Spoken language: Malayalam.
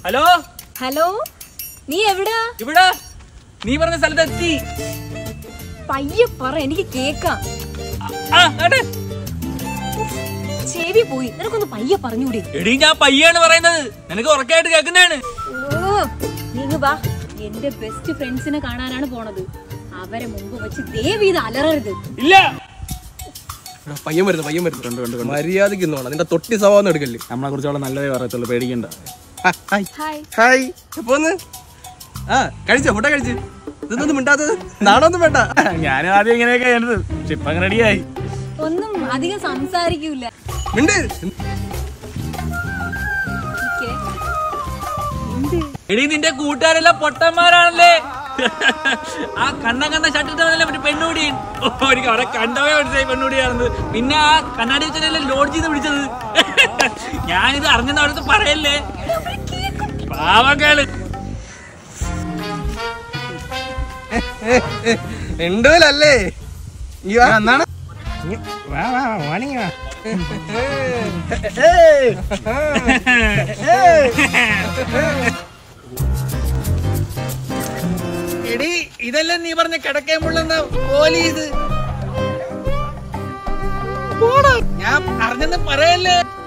ഹലോ ഹലോ നീ എവിടാ ഇവിടെ നീ പറഞ്ഞ സ്ഥലത്ത് എത്തി പയ്യെ പറ എനിക്ക് കേക്കാം ആ കേട്ടെ ചെവി പോയി നിനക്കൊന്ന് പയ്യെ പറഞ്ഞൂടെ എടി ഞാൻ പയ്യാണ് പറയുന്നത് നിനക്ക് ഉറക്കായിട്ട് കേൾക്കുന്നതാണ് ഓ നീങ്ങ് വാ എന്റെ ബെസ്റ്റ് ഫ്രണ്ട്സിനെ കാണാനാണ് പോണത് അവരെ മുമ്പ് വെച്ച് ദേവി ഇത് അലറരുത് ഇല്ല എടാ, പയ്യൻ വരുന്നു പയ്യൻ വരുന്നു മര്യാദക്ക് ഇന്നോണം നിന്റെ തൊട്ടി സ്വഭാവം എടുക്കല്ലേ നമ്മളെ കുറിച്ച് അവളെ നല്ലതേ പറയത്തുള്ളൂ പേടിക്കണ്ട ഹായ് ഹായ് ഹായ് എപ്പോന്ന് ആ കഴിച്ചോ ഫുഡ കഴിച്ച് ഇതൊന്നും മിണ്ടാത്തത് നാണൊന്നും വേണ്ട ഞാനും ആദ്യം ഇങ്ങനെയൊക്കെ ചെയ്യണത് പക്ഷെ ഇപ്പൊ അങ്ങനെ റെഡിയായി ഒന്നും അധികം സംസാരിക്കൂല മിണ്ട് ഇരിക്കെ. എന്ത് എടി നിന്റെ കൂട്ടുകാരെല്ലാം പൊട്ടന്മാരാണല്ലേ ആ കണ്ണ കണ്ണ ഷട്ടിട്ടവനല്ലേ മറ്റേ പെണ്ണുകൂടി ഓ എനിക്ക് അവിടെ കണ്ടവേ മനസ്സിലായി പെണ്ണുകൂടിയാണെന്ന് പിന്നെ ആ കണ്ണാടി വെച്ചല്ലേ ലോഡ്ജ് ചെയ്ത് പിടിച്ചത് ഞാനിത് അറിഞ്ഞെന്ന് അവിടുത്തെ പറയല്ലേ പാവക്കാള് ഉണ്ടോലല്ലേ എന്നാണ് വാ വാ മോർണിംഗ് വാ എടി ഇതല്ലേ നീ പറഞ്ഞ കിടക്കേമുള്ള പോലീസ് ഞാൻ അറിഞ്ഞെന്ന് പറയല്ലേ